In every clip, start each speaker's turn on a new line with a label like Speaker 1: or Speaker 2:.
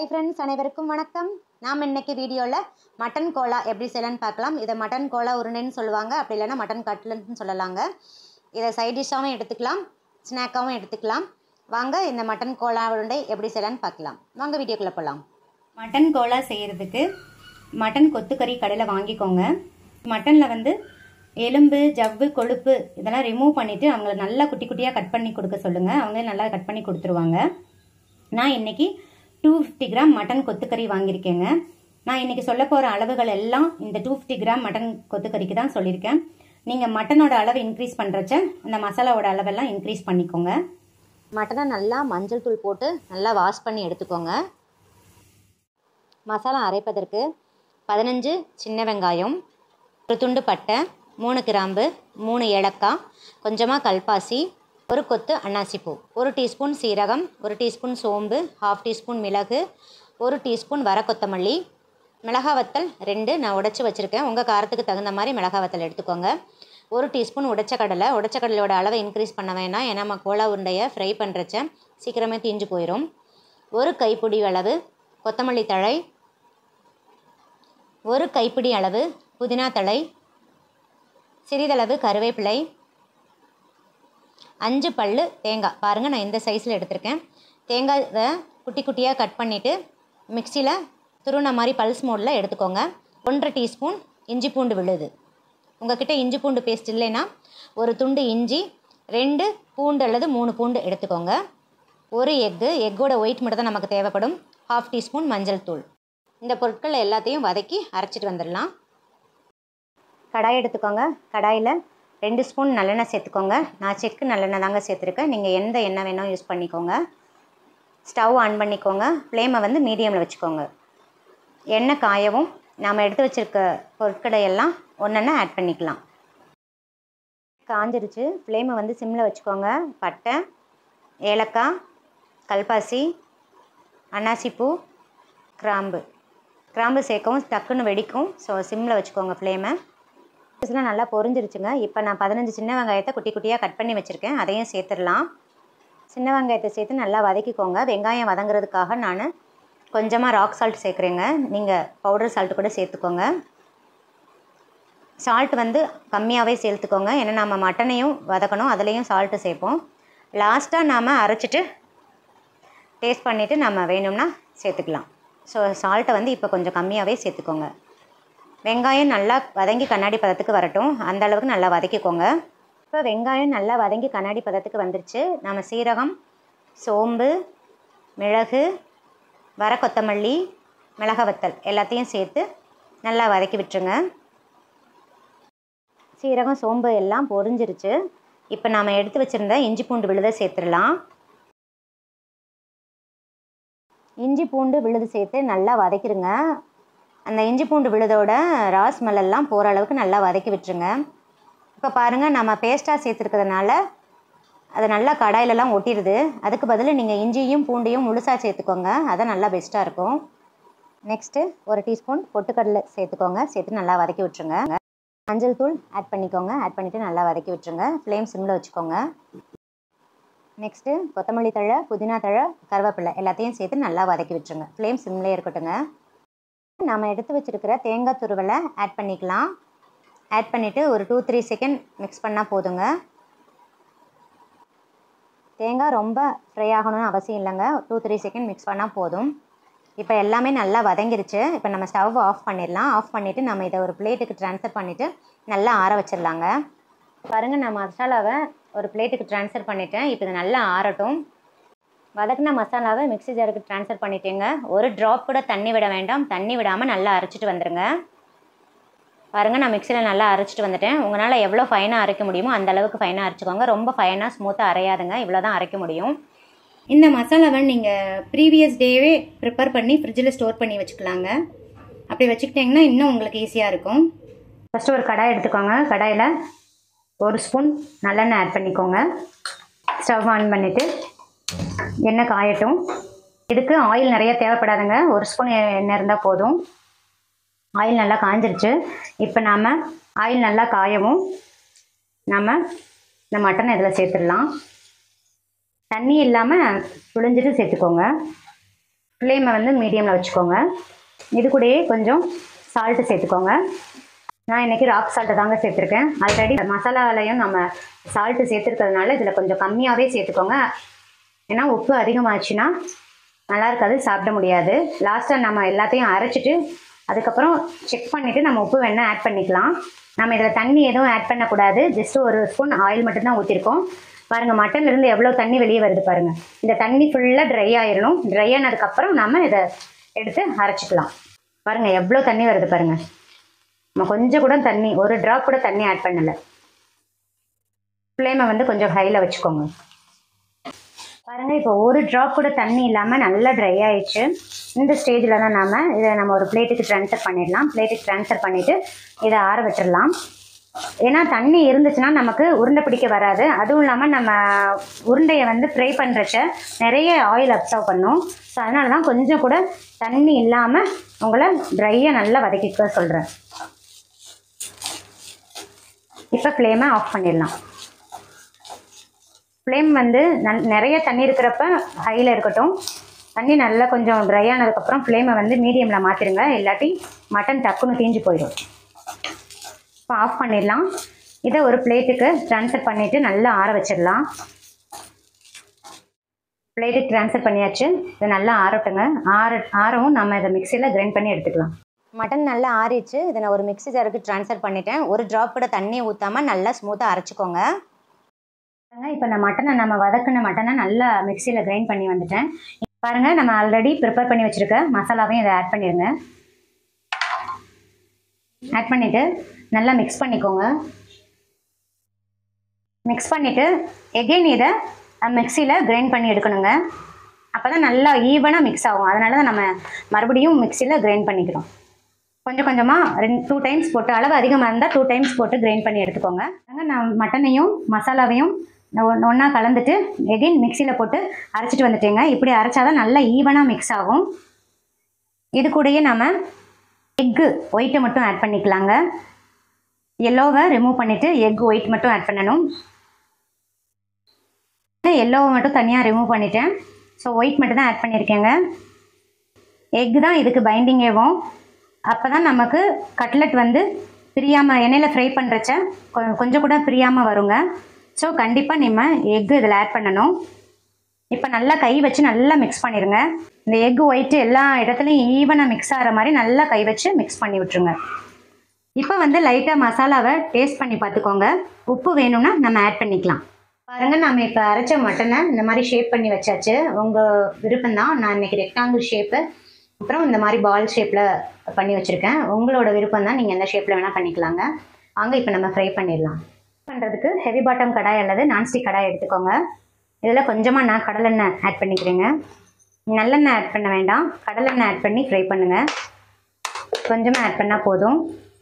Speaker 1: hi friends அனைவருக்கும் வணக்கம் நாம் இன்னைக்கு வீடியோவில் மட்டன் கோலா எப்படி செய்யலான்னு பார்க்கலாம் இதை மட்டன் கோலா உருண்டைன்னு சொல்லுவாங்க அப்படி இல்லைன்னா மட்டன் கட்லட்னு சொல்லலாங்க இதை சைட் டிஷ்ஷாகவும் எடுத்துக்கலாம் ஸ்நாக்காகவும் எடுத்துக்கலாம் வாங்க இந்த மட்டன் கோலா உருண்டை எப்படி செய்யலான்னு பார்க்கலாம் வாங்க வீடியோக்குள்ளே போகலாம்
Speaker 2: மட்டன் கோலா செய்கிறதுக்கு மட்டன் கொத்துக்கறி கடையில் வாங்கிக்கோங்க மட்டனில் வந்து எலும்பு ஜவ்வு கொழுப்பு இதெல்லாம் ரிமூவ் பண்ணிவிட்டு அவங்கள நல்லா குட்டி குட்டியாக கட் பண்ணி கொடுக்க சொல்லுங்கள் அவங்களே நல்லா கட் பண்ணி கொடுத்துருவாங்க நான் இன்னைக்கு டூ ஃபிஃப்டி கிராம் மட்டன் கொத்துக்கறி வாங்கியிருக்கேங்க நான் இன்னைக்கு சொல்ல போகிற அளவுகள் எல்லாம் இந்த டூ ஃபிஃப்டி கிராம் மட்டன் கொத்துக்கறிக்கு தான் சொல்லியிருக்கேன் நீங்கள் மட்டனோட அளவு இன்க்ரீஸ் பண்ணுறச்ச அந்த மசாலாவோட அளவெல்லாம் இன்க்ரீஸ் பண்ணிக்கோங்க
Speaker 1: மட்டனை நல்லா மஞ்சள் தூள் போட்டு நல்லா வாஷ் பண்ணி எடுத்துக்கோங்க மசாலா அரைப்பதற்கு பதினஞ்சு சின்ன வெங்காயம் ஒரு துண்டு பட்டை மூணு கிராம்பு மூணு ஏலக்காய் கொஞ்சமாக கல்பாசி ஒரு கொத்து அன்னாசிப்பூ ஒரு டீஸ்பூன் சீரகம் ஒரு டீஸ்பூன் சோம்பு ஹாஃப் டீஸ்பூன் மிளகு ஒரு டீஸ்பூன் வர கொத்தமல்லி மிளகா வத்தல் ரெண்டு நான் உடைச்சி வச்சுருக்கேன் உங்கள் காரத்துக்கு தகுந்த மாதிரி மிளகா வத்தல் எடுத்துக்கோங்க ஒரு டீஸ்பூன் உடைச்ச கடலை உடைச்ச கடலையோட அளவை இன்க்ரீஸ் பண்ண வேணாம் ஏன்னா நம்ம கோலா உருண்டையை ஃப்ரை பண்ணுறச்ச சீக்கிரமே தீஞ்சு போயிடும் ஒரு கைப்பிடி அளவு கொத்தமல்லி தழை ஒரு கைப்பிடி அளவு புதினா தழை சிறிதளவு கருவேப்பிலை அஞ்சு பல் தேங்காய் பாருங்கள் நான் இந்த சைஸில் எடுத்திருக்கேன் தேங்காயை குட்டி குட்டியாக கட் பண்ணிவிட்டு மிக்சியில் துருண மாதிரி பல்ஸ் மோடில் எடுத்துக்கோங்க ஒன்றரை டீஸ்பூன் இஞ்சி பூண்டு விழுது உங்ககிட்ட இஞ்சி பூண்டு பேஸ்ட் இல்லைன்னா ஒரு துண்டு இஞ்சி ரெண்டு பூண்டு அல்லது மூணு பூண்டு எடுத்துக்கோங்க ஒரு எக்கு எக்கோட ஒயிட் மட்டும் தான் நமக்கு தேவைப்படும் ஹாஃப் டீஸ்பூன் மஞ்சள் தூள் இந்த பொருட்கள் எல்லாத்தையும் வதக்கி அரைச்சிட்டு வந்துடலாம் கடாய் எடுத்துக்கோங்க கடாயில் ரெண்டு ஸ்பூன் நல்லெண்ணெய் சேர்த்துக்கோங்க நான் செக்கு நல்லெண்ணெய் தாங்க சேர்த்துருக்கேன் நீங்கள் எந்த எண்ணெய் வேணால் யூஸ் பண்ணிக்கோங்க ஸ்டவ் ஆன் பண்ணிக்கோங்க ஃப்ளேமை வந்து மீடியமில் வச்சுக்கோங்க எண்ணெய் காயவும் நாம் எடுத்து வச்சுருக்க பொருட்களை எல்லாம் ஒன்றொன்று ஆட் பண்ணிக்கலாம் காஞ்சிருச்சு ஃப்ளேமை வந்து சிம்மில் வச்சுக்கோங்க பட்டை ஏலக்காய் கல்பாசி அன்னாசிப்பூ கிராம்பு கிராம்பு சேர்க்கவும் டக்குன்னு வெடிக்கும் ஸோ சிம்மில் வச்சுக்கோங்க ஃப்ளேமை இதெல்லாம் நல்லா பொரிஞ்சிருச்சுங்க இப்போ நான் பதினஞ்சு சின்ன வெங்காயத்தை குட்டி குட்டியாக கட் பண்ணி வச்சுருக்கேன் அதையும் சேர்த்துடலாம் சின்ன வெங்காயத்தை சேர்த்து நல்லா வதக்கிக்கோங்க வெங்காயம் வதங்குறதுக்காக நான் கொஞ்சமாக ராக் சால்ட் சேர்க்குறேங்க நீங்கள் பவுடர் சால்ட்டு கூட சேர்த்துக்கோங்க சால்ட் வந்து கம்மியாகவே சேர்த்துக்கோங்க ஏன்னா நம்ம மட்டனையும் வதக்கணும் அதுலேயும் சால்ட்டு சேர்ப்போம் லாஸ்ட்டாக நாம் அரைச்சிட்டு டேஸ்ட் பண்ணிவிட்டு நம்ம வேணும்னா சேர்த்துக்கலாம் ஸோ சால்ட்டை வந்து இப்போ கொஞ்சம் கம்மியாகவே சேர்த்துக்கோங்க வெங்காயம் நல்லா வதங்கி கண்ணாடி பதத்துக்கு வரட்டும் அந்த அளவுக்கு நல்லா வதக்கிக்கோங்க இப்போ வெங்காயம் நல்லா வதங்கி கண்ணாடி பதத்துக்கு வந்துருச்சு நம்ம சீரகம் சோம்பு மிளகு வர கொத்தமல்லி மிளகா வத்தல் எல்லாத்தையும் சேர்த்து நல்லா வதக்கி விட்டுருங்க சீரகம் சோம்பு எல்லாம் பொரிஞ்சிருச்சு இப்போ நாம் எடுத்து வச்சுருந்த இஞ்சி பூண்டு விழுதை சேர்த்துடலாம் இஞ்சி பூண்டு விழுது சேர்த்து நல்லா வதக்கிடுங்க அந்த இஞ்சி பூண்டு விழுதோட ராஸ் மலெல்லாம் போகிற அளவுக்கு நல்லா வதக்கி விட்டுருங்க இப்போ பாருங்கள் நம்ம பேஸ்ட்டாக சேர்த்துருக்கிறதுனால அது நல்லா கடாயிலலாம் ஒட்டிடுது அதுக்கு பதில் நீங்கள் இஞ்சியும் பூண்டையும் முழுசாக சேர்த்துக்கோங்க அதான் நல்லா பெஸ்ட்டாக இருக்கும் நெக்ஸ்ட்டு ஒரு டீஸ்பூன் பொட்டுக்கடலை சேர்த்துக்கோங்க சேர்த்து நல்லா வதக்கி விட்டுருங்க மஞ்சள் தூள் ஆட் பண்ணிக்கோங்க ஆட் பண்ணிவிட்டு நல்லா வதக்கி விட்டுருங்க ஃப்ளேம் சிம்மில் வச்சுக்கோங்க நெக்ஸ்ட்டு கொத்தமல்லி தழை புதினா தழை கருவேப்பிலை எல்லாத்தையும் சேர்த்து நல்லா வதக்கி விட்டுருங்க ஃப்ளேம் சிம்லேயே இருக்கட்டுங்க நம்ம எடுத்து வச்சுருக்கிற தேங்காய் துருவலை ஆட் பண்ணிக்கலாம் ஆட் பண்ணிவிட்டு ஒரு டூ த்ரீ செகண்ட் மிக்ஸ் பண்ணால் போதுங்க தேங்காய் ரொம்ப ஃப்ரை ஆகணும்னு அவசியம் இல்லைங்க டூ த்ரீ செகண்ட் மிக்ஸ் பண்ணால் போதும் இப்போ எல்லாமே நல்லா வதங்கிருச்சு இப்போ நம்ம ஸ்டவ் ஆஃப் பண்ணிடலாம் ஆஃப் பண்ணிவிட்டு நம்ம இதை ஒரு பிளேட்டுக்கு ட்ரான்ஸ்ஃபர் பண்ணிவிட்டு நல்லா ஆற வச்சிடலாங்க பாருங்கள் நான் மசாலாவை ஒரு பிளேட்டுக்கு ட்ரான்ஸ்ஃபர் பண்ணிட்டேன் இப்போ இது நல்லா ஆறட்டும் வதக்கின மசாலாவை மிக்ஸி ஜாருக்கு ட்ரான்ஸ்ஃபர் பண்ணிட்டேங்க ஒரு ட்ராப் கூட தண்ணி விட வேண்டாம் தண்ணி விடாமல் நல்லா அரைச்சிட்டு வந்துடுங்க பாருங்கள் நான் மிக்சியில் நல்லா அரைச்சிட்டு வந்துட்டேன் உங்களால் எவ்வளோ ஃபைனாக அரைக்க முடியுமோ அந்த அளவுக்கு ஃபைனாக அரைச்சிக்கோங்க ரொம்ப ஃபைனாக ஸ்மூத்தாக அரையாதுங்க இவ்வளோ தான் அரைக்க முடியும்
Speaker 2: இந்த மசாலாவை நீங்கள் ப்ரீவியஸ் டேவே ப்ரிப்பேர் பண்ணி ஃப்ரிட்ஜில் ஸ்டோர் பண்ணி வச்சுக்கலாங்க அப்படி வச்சுக்கிட்டிங்கன்னா இன்னும் உங்களுக்கு ஈஸியாக இருக்கும்
Speaker 1: ஃபஸ்ட்டு ஒரு கடாய் எடுத்துக்கோங்க கடாயில் ஒரு ஸ்பூன் நல்லெண்ணெய் ஆட் பண்ணிக்கோங்க ஸ்டவ் ஆன் பண்ணிவிட்டு எண்ணெய் காயட்டும் இதுக்கு ஆயில் நிறைய தேவைப்படாதுங்க ஒரு ஸ்பூன் எண்ணெய் இருந்தால் போதும் ஆயில் நல்லா காஞ்சிருச்சு இப்போ நாம் ஆயில் நல்லா காயவும் நாம் இந்த மட்டன் இதில் சேர்த்துடலாம் தண்ணி இல்லாமல் புழிஞ்சிட்டு சேர்த்துக்கோங்க
Speaker 2: ஃப்ளேமை வந்து மீடியமில் வச்சுக்கோங்க இது கூடயே கொஞ்சம் சால்ட்டு சேர்த்துக்கோங்க நான் இன்றைக்கி ராக் சால்ட்டை தாங்க சேர்த்துருக்கேன் ஆல்ரெடி மசாலாலையும் நம்ம சால்ட்டு சேர்த்துருக்கிறதுனால இதில் கொஞ்சம் கம்மியாகவே சேர்த்துக்கோங்க ஏன்னா உப்பு அதிகமாச்சுன்னா நல்லா இருக்காது சாப்பிட முடியாது லாஸ்ட்டாக நம்ம எல்லாத்தையும் அரைச்சிட்டு அதுக்கப்புறம் செக் பண்ணிவிட்டு நம்ம உப்பு வேணால் ஆட் பண்ணிக்கலாம் நம்ம இதில் தண்ணி எதுவும் ஆட் பண்ணக்கூடாது ஜஸ்ட் ஒரு ஸ்பூன் ஆயில் மட்டும்தான் ஊற்றிருக்கோம் பாருங்கள் மட்டன்லேருந்து எவ்வளோ தண்ணி வெளியே வருது பாருங்கள் இந்த தண்ணி ஃபுல்லாக ட்ரை ஆயிடணும் ட்ரை ஆனதுக்கப்புறம் நம்ம இதை எடுத்து அரைச்சிக்கலாம் பாருங்கள் எவ்வளோ தண்ணி வருது பாருங்கள் நம்ம கொஞ்சம் கூட தண்ணி ஒரு ட்ராப் கூட தண்ணி ஆட் பண்ணலை ஃப்ளேமை வந்து கொஞ்சம் ஹையில் வச்சுக்கோங்க பாருங்க இப்போ ஒரு ட்ராப் கூட தண்ணி இல்லாமல் நல்லா ட்ரை ஆயிடுச்சு இந்த ஸ்டேஜில் தான் நாம இதை நம்ம ஒரு பிளேட்டுக்கு ட்ரான்ஸ்ஃபர் பண்ணிடலாம் பிளேட்டுக்கு ட்ரான்ஸ்ஃபர் பண்ணிவிட்டு இதை ஆற விட்டுறலாம் ஏன்னா தண்ணி இருந்துச்சுன்னா நமக்கு உருண்டை பிடிக்க வராது அதுவும் இல்லாமல் நம்ம உருண்டையை வந்து ஃப்ரை பண்ணுறச்ச நிறைய ஆயில் அப்சர்வ் பண்ணும் ஸோ அதனால தான் கொஞ்சம் கூட தண்ணி இல்லாமல் உங்களை ட்ரையாக நல்லா வதக்கிக்க சொல்கிறேன் இப்போ ஃப்ளேமை ஆஃப் பண்ணிடலாம் ஃப்ளேம் வந்து நல் நிறைய தண்ணி இருக்கிறப்ப ஹையில் இருக்கட்டும் தண்ணி நல்லா கொஞ்சம் ட்ரை ஆனதுக்கப்புறம் ஃப்ளேமை வந்து மீடியமில் மாற்றிடுங்க இல்லாட்டி மட்டன் டக்குன்னு தீஞ்சு போயிடும் இப்போ ஆஃப் பண்ணிடலாம் இதை ஒரு பிளேட்டுக்கு ட்ரான்ஸ்ஃபர் பண்ணிவிட்டு நல்லா ஆற வச்சிடலாம் பிளேட்டுக்கு ட்ரான்ஸ்ஃபர் பண்ணியாச்சு இதை நல்லா ஆறட்டுங்க ஆற ஆறவும் நம்ம இதை மிக்சியில் கிரைண்ட் பண்ணி எடுத்துக்கலாம்
Speaker 1: மட்டன் நல்லா ஆறிச்சு இதை நான் ஒரு மிக்ஸி ஜாருக்கு ட்ரான்ஸ்ஃபர் பண்ணிட்டேன் ஒரு ட்ராப் கூட தண்ணி ஊற்றாமல் நல்லா ஸ்மூத்தாக அரைச்சிக்கோங்க
Speaker 2: இப்போ இந்த மட்டனை நம்ம வதக்கின மட்டனை நல்லா மிக்சியில் கிரைண்ட் பண்ணி வந்துட்டேன் பாருங்க நம்ம ஆல்ரெடி ப்ரிப்பேர் பண்ணி வச்சுருக்க மசாலாவையும் இதை ஆட் பண்ணிடுங்க ஆட் பண்ணிவிட்டு நல்லா மிக்ஸ் பண்ணிக்கோங்க மிக்ஸ் பண்ணிவிட்டு எகெயின் இதை மிக்சியில் கிரைண்ட் பண்ணி எடுக்கணுங்க அப்போ தான் நல்லா ஈவனாக மிக்ஸ் ஆகும் அதனால தான் நம்ம மறுபடியும் மிக்சியில் கிரைண்ட் பண்ணிக்கிறோம் கொஞ்சம் கொஞ்சமாக ரெண்டு டூ டைம்ஸ் போட்டு அளவு அதிகமாக இருந்தால் டூ டைம்ஸ் போட்டு கிரைண்ட் பண்ணி எடுத்துக்கோங்க அங்கே நான் மட்டனையும் மசாலாவையும் ஒன்றா கலந்துட்டு எகைன் மிக்சியில் போட்டு அரைச்சிட்டு வந்துட்டேங்க இப்படி அரைச்சாதான் நல்லா ஈவனாக மிக்ஸ் ஆகும் இது கூடயே நம்ம எக்கு ஒயிட்டை மட்டும் ஆட் பண்ணிக்கலாங்க எல்லோவை ரிமூவ் பண்ணிவிட்டு எக் ஒயிட் மட்டும் ஆட் பண்ணணும் எல்லோவை மட்டும் தனியாக ரிமூவ் பண்ணிட்டேன் ஸோ ஒயிட் மட்டும் தான் ஆட் பண்ணியிருக்கேங்க எக் தான் இதுக்கு பைண்டிங்கேவும் அப்போ தான் நமக்கு கட்லெட் வந்து பிரியாமல் எண்ணெயில் ஃப்ரை பண்ணுறச்ச கொஞ்சம் கூட பிரியாமல் வருங்க ஸோ கண்டிப்பாக நம்ம எக்கு இதில் ஆட் பண்ணணும் இப்போ நல்லா கை வச்சு நல்லா மிக்ஸ் பண்ணிடுங்க இந்த எக் ஒயிட்டு எல்லா இடத்துலையும் ஈவனாக மிக்ஸ் ஆகிற மாதிரி நல்லா கை வச்சு மிக்ஸ் பண்ணி விட்ருங்க இப்போ வந்து லைட்டாக மசாலாவை டேஸ்ட் பண்ணி பார்த்துக்கோங்க உப்பு வேணும்னா நம்ம ஆட் பண்ணிக்கலாம் பாருங்கள் நம்ம இப்போ அரைச்ச மட்டனை இந்த மாதிரி ஷேப் பண்ணி வச்சாச்சு உங்கள் விருப்பம் தான் நான் இன்றைக்கி ரெக்டாங்கிள் ஷேப்பு அப்புறம் இந்த மாதிரி பால் ஷேப்பில் பண்ணி வச்சுருக்கேன் உங்களோட விருப்பம் தான் நீங்கள் எந்த ஷேப்பில் வேணால் பண்ணிக்கலாங்க வாங்க இப்போ நம்ம ஃப்ரை பண்ணிடலாம் பண்ணுறதுக்கு ஹெவி பாட்டம் கடாய் அல்லது நான்ஸ்டிக் கடாய் எடுத்துக்கோங்க இதில் கொஞ்சமாக நான் கடலெண்ணெய் ஆட் பண்ணிக்கிறேங்க நல்லெண்ணெய் ஆட் பண்ண வேண்டாம் கடலெண்ணெய் ஆட் பண்ணி ஃப்ரை பண்ணுங்கள் கொஞ்சமாக ஆட் பண்ணால் போதும்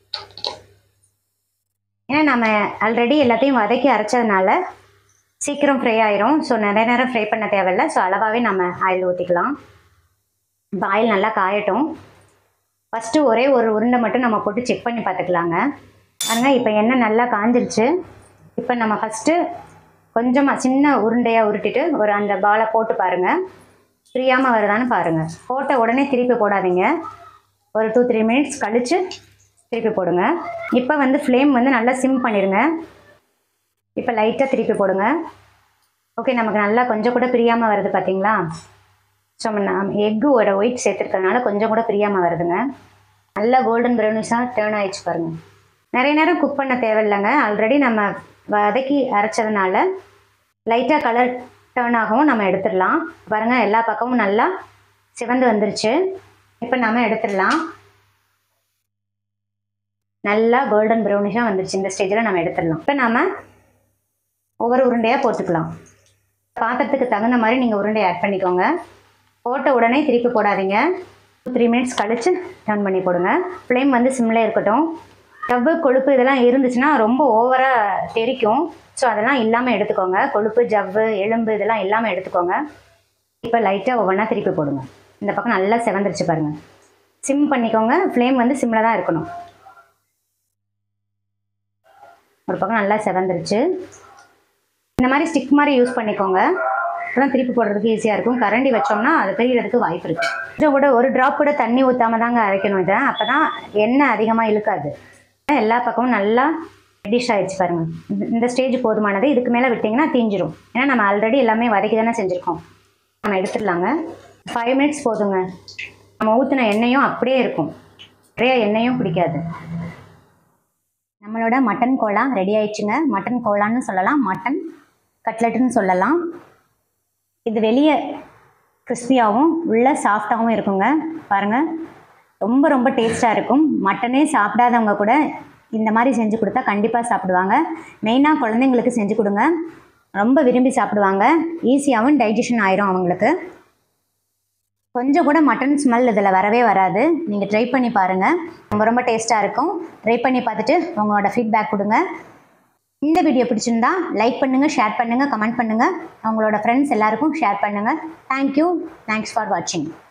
Speaker 2: ஏன்னா நம்ம ஆல்ரெடி எல்லாத்தையும் வதக்கி அரைச்சதுனால சீக்கிரம் ஃப்ரை ஆயிரும் ஸோ நிறைய நேரம் ஃப்ரை பண்ண தேவையில்லை ஸோ அளவாகவே நம்ம ஆயில் ஊற்றிக்கலாம் இப்போ ஆயில் நல்லா காயட்டும் ஃபஸ்ட்டு ஒரே ஒரு உருண்டை மட்டும் நம்ம போட்டு செக் பண்ணி பார்த்துக்கலாங்க பாருங்க இப்போ எண்ணெய் நல்லா காஞ்சிருச்சு இப்போ நம்ம ஃபஸ்ட்டு கொஞ்சமாக சின்ன உருண்டையாக உருட்டிட்டு ஒரு அந்த பாலை போட்டு பாருங்கள் பிரியாமல் வருதான்னு பாருங்கள் போட்ட உடனே திருப்பி போடாதீங்க ஒரு டூ த்ரீ மினிட்ஸ் கழித்து திருப்பி போடுங்க இப்போ வந்து ஃப்ளேம் வந்து நல்லா சிம் பண்ணிடுங்க இப்போ லைட்டாக திருப்பி போடுங்க ஓகே நமக்கு நல்லா கொஞ்சம் கூட பிரியாமல் வருது பார்த்தீங்களா ஸோ நம்ம எக்கோட ஒயிட் சேர்த்துருக்கறனால கொஞ்சம் கூட பிரியாமல் வருதுங்க நல்லா கோல்டன் ப்ரௌனிஸாக டேர்ன் ஆயிடுச்சு பாருங்கள் நிறைய நேரம் குக் பண்ண தேவையில்லைங்க ஆல்ரெடி நம்ம வதக்கி அரைச்சதுனால லைட்டாக கலர் டேர்ன் ஆகவும் நம்ம எடுத்துடலாம் பாருங்கள் எல்லா பக்கமும் நல்லா சிவந்து வந்துருச்சு இப்போ நம்ம எடுத்துடலாம் நல்லா கோல்டன் ப்ரௌனிஷாக வந்துருச்சு இந்த ஸ்டேஜில் நம்ம எடுத்துடலாம் இப்போ நம்ம ஒவ்வொரு உருண்டையாக போட்டுக்கலாம் பாத்திரத்துக்கு தகுந்த மாதிரி நீங்கள் உருண்டையை ஆட் பண்ணிக்கோங்க போட்ட உடனே திருப்பி போடாதீங்க த்ரீ மினிட்ஸ் கழித்து டர்ன் பண்ணி போடுங்க ஃப்ளேம் வந்து சிம்மில் இருக்கட்டும் ஜவ்வு கொழுப்பு இதெல்லாம் இருந்துச்சுன்னா ரொம்ப ஓவராக தெரிக்கும் ஸோ அதெல்லாம் இல்லாமல் எடுத்துக்கோங்க கொழுப்பு ஜவ்வு எலும்பு இதெல்லாம் இல்லாமல் எடுத்துக்கோங்க இப்போ லைட்டாக ஒவ்வொன்றா திருப்பி போடுங்க இந்த பக்கம் நல்லா செவந்துருச்சு பாருங்கள் சிம் பண்ணிக்கோங்க ஃப்ளேம் வந்து சிம்மில் தான் இருக்கணும் ஒரு பக்கம் நல்லா செவந்துருச்சு இந்த மாதிரி ஸ்டிக் மாதிரி யூஸ் பண்ணிக்கோங்க அப்பதான் திருப்பி போடுறதுக்கு ஈஸியாக இருக்கும் கரண்டி வச்சோம்னா அது தெரியறதுக்கு வாய்ப்பு இருக்குது கொஞ்சம் கூட ஒரு ட்ராப் கூட தண்ணி ஊற்றாம தாங்க அரைக்கணும் இதை அப்போ தான் எண்ணெய் அதிகமாக இழுக்காது எல்லா பக்கமும் நல்லா டிஷ் ஆயிடுச்சு பாருங்க இந்த- இந்த ஸ்டேஜ் போதுமானது இதுக்கு மேலே விட்டிங்கன்னா தீஞ்சிரும் ஏன்னா நம்ம ஆல்ரெடி எல்லாமே வதக்கி தானே செஞ்சுருக்கோம் நம்ம எடுத்துடலாங்க ஃபைவ் மினிட்ஸ் போதுங்க நம்ம ஊற்றின எண்ணெயும் அப்படியே இருக்கும் நிறைய எண்ணெயும் பிடிக்காது நம்மளோட மட்டன் கோலா ரெடி ஆயிடுச்சுங்க மட்டன் கோலான்னு சொல்லலாம் மட்டன் கட்லெட்டுன்னு சொல்லலாம் இது வெளியே கிறிஸ்பியாகவும் உள்ள சாஃப்டாகவும் இருக்குங்க பாருங்கள் ரொம்ப ரொம்ப டேஸ்ட்டாக இருக்கும் மட்டனே சாப்பிடாதவங்க கூட இந்த மாதிரி செஞ்சு கொடுத்தா கண்டிப்பாக சாப்பிடுவாங்க மெயினாக குழந்தைங்களுக்கு செஞ்சு கொடுங்க ரொம்ப விரும்பி சாப்பிடுவாங்க ஈஸியாகவும் டைஜஷன் ஆயிரும் அவங்களுக்கு கொஞ்சம் கூட மட்டன் ஸ்மெல் இதில் வரவே வராது நீங்கள் ட்ரை பண்ணி பாருங்கள் ரொம்ப ரொம்ப டேஸ்ட்டாக இருக்கும் ட்ரை பண்ணி பார்த்துட்டு உங்களோட ஃபீட்பேக் கொடுங்க இந்த வீடியோ பிடிச்சிருந்தா லைக் பண்ணுங்கள் ஷேர் பண்ணுங்கள் கமெண்ட் பண்ணுங்கள் உங்களோட ஃப்ரெண்ட்ஸ் எல்லாருக்கும் ஷேர் பண்ணுங்கள் தேங்க்யூ தேங்க்ஸ் ஃபார் வாட்சிங்